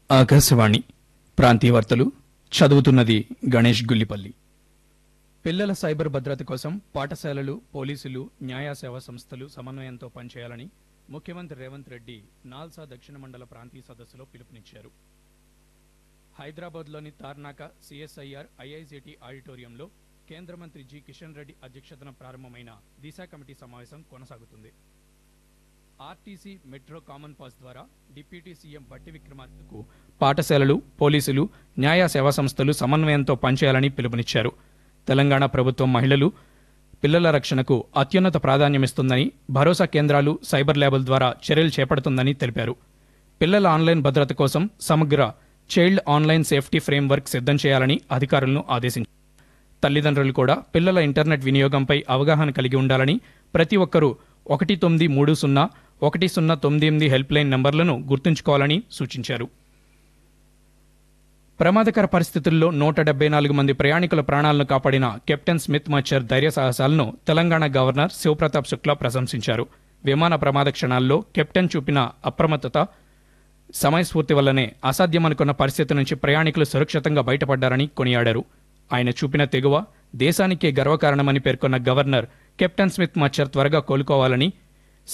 ఆకాశవాణి ప్రాంతీయ వార్తలు చదువుతున్నది గణేష్ గుల్లిపల్లి పిల్లల సైబర్ భద్రత కోసం పాఠశాలలు పోలీసులు న్యాయ సేవా సంస్థలు సమన్వయంతో పనిచేయాలని ముఖ్యమంత్రి రేవంత్ రెడ్డి నాల్సా దక్షిణ మండల ప్రాంతీయ సదస్సులో పిలుపునిచ్చారు హైదరాబాద్లోని తార్నాక సిఎస్ఐఆర్ ఐఐసిటి ఆడిటోరియంలో కేంద్ర మంత్రి జి కిషన్ రెడ్డి అధ్యక్షతన ప్రారంభమైన దిశ కమిటీ సమావేశం కొనసాగుతుంది ఆర్టీసీ మెట్రో కామన్ పాస్ ద్వారా డిప్యూటీ సీఎం బట్టి విక్రమార్కకు పాఠశాలలు పోలీసులు న్యాయ సేవా సంస్థలు సమన్వయంతో పనిచేయాలని పిలుపునిచ్చారు తెలంగాణ ప్రభుత్వం మహిళలు పిల్లల రక్షణకు అత్యున్నత ప్రాధాన్యమిస్తుందని భరోసా కేంద్రాలు సైబర్ ల్యాబుల ద్వారా చర్యలు చేపడుతుందని తెలిపారు పిల్లల ఆన్లైన్ భద్రత కోసం సమగ్ర చైల్డ్ ఆన్లైన్ సేఫ్టీ ఫ్రేమ్వర్క్ సిద్ధం చేయాలని అధికారులను ఆదేశించారు తల్లిదండ్రులు కూడా పిల్లల ఇంటర్నెట్ వినియోగంపై అవగాహన కలిగి ఉండాలని ప్రతి ఒక్కరూ ఒకటి తొమ్మిది మూడు సున్నా ఒకటి సున్నా తొమ్మిది ఎనిమిది హెల్ప్ లైన్ నంబర్లను గుర్తుంచుకోవాలని సూచించారు ప్రమాదకర పరిస్థితుల్లో నూట డెబ్బై నాలుగు మంది ప్రయాణికుల ప్రాణాలను కాపాడిన కెప్టెన్ స్మిత్ మచ్చర్ ధైర్య సాహసాలను తెలంగాణ గవర్నర్ శివప్రతాప్ శుక్లా ప్రశంసించారు విమాన ప్రమాద క్షణాల్లో కెప్టెన్ చూపిన అప్రమత్తత సమయస్ఫూర్తి వల్లనే అసాధ్యమనుకున్న పరిస్థితి నుంచి ప్రయాణికులు సురక్షితంగా బయటపడ్డారని కొనియాడారు ఆయన చూపిన తెగువ దేశానికే గర్వకారణమని పేర్కొన్న గవర్నర్ కెప్టెన్ స్మిత్ మచ్చర్ త్వరగా కోలుకోవాలని